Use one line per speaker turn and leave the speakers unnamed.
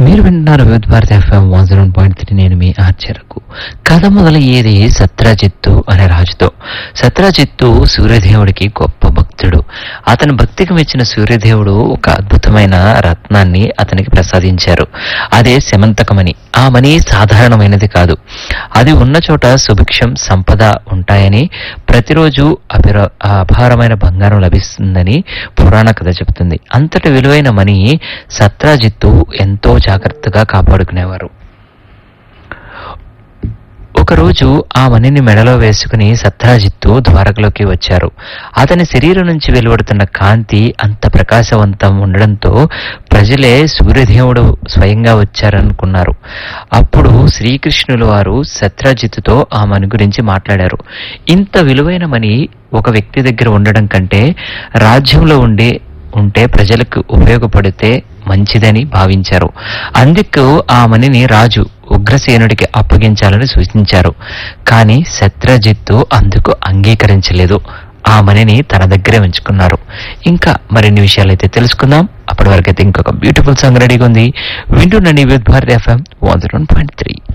మీరు వింటున్నారు Vividh Bharati FM one zero point three నేను మీ ఆశ్చర్యకు కథ మొదలయ్యేది సత్రాజిత్తు అనే రాజుతో సత్రాజిత్తు సూర్యదేవుడికి గొప్ప భక్తుడు అతని భక్తికి మెచ్చిన సూర్యదేవుడు ఒక అద్భుతమైన రత్నాన్ని అతనికి ప్రసాదించారు అదే శమంతకమణి ఆ మణి సాధారణమైనది కాదు అది ఉన్న చోట సుభిక్షం సంపద ఉంటాయని ప్రతిరోజు అపిర అపారమైన బంగారం లభిస్తుందని పురాణ కథ చెబుతుంది అంతటి విలువైన మణి సత్రాజిత్తు ఎంతో జాగ్రత్తగా కాపాడుకునేవారు ఒకరోజు ఆ మణిని మెడలో వేసుకుని సత్రాజిత్తు ద్వారకలోకి వచ్చారు అతని శరీరం నుంచి వెలువడుతున్న కాంతి అంత ప్రకాశవంతం ఉండడంతో ప్రజలే సూర్యదేవుడు స్వయంగా వచ్చారనుకున్నారు అప్పుడు శ్రీకృష్ణుల వారు సత్రాజిత్తుతో ఆ మణి గురించి మాట్లాడారు ఇంత విలువైన మణి ఒక వ్యక్తి దగ్గర ఉండడం కంటే రాజ్యంలో ఉండే ఉంటే ప్రజలకు ఉపయోగపడితే మంచిదని భావించారు అందుకు ఆ మణిని రాజు ఉగ్రసేనుడికి అప్పగించాలని సూచించారు కానీ శత్రజిత్తు అందుకు అంగీకరించలేదు ఆ మణిని తన దగ్గరే ఉంచుకున్నారు ఇంకా మరిన్ని విషయాలైతే తెలుసుకుందాం అప్పటి వరకైతే ఇంకొక బ్యూటిఫుల్ సాంగ్ రెడీగా ఉంది వింటున్న నీ with Bharati FM one point three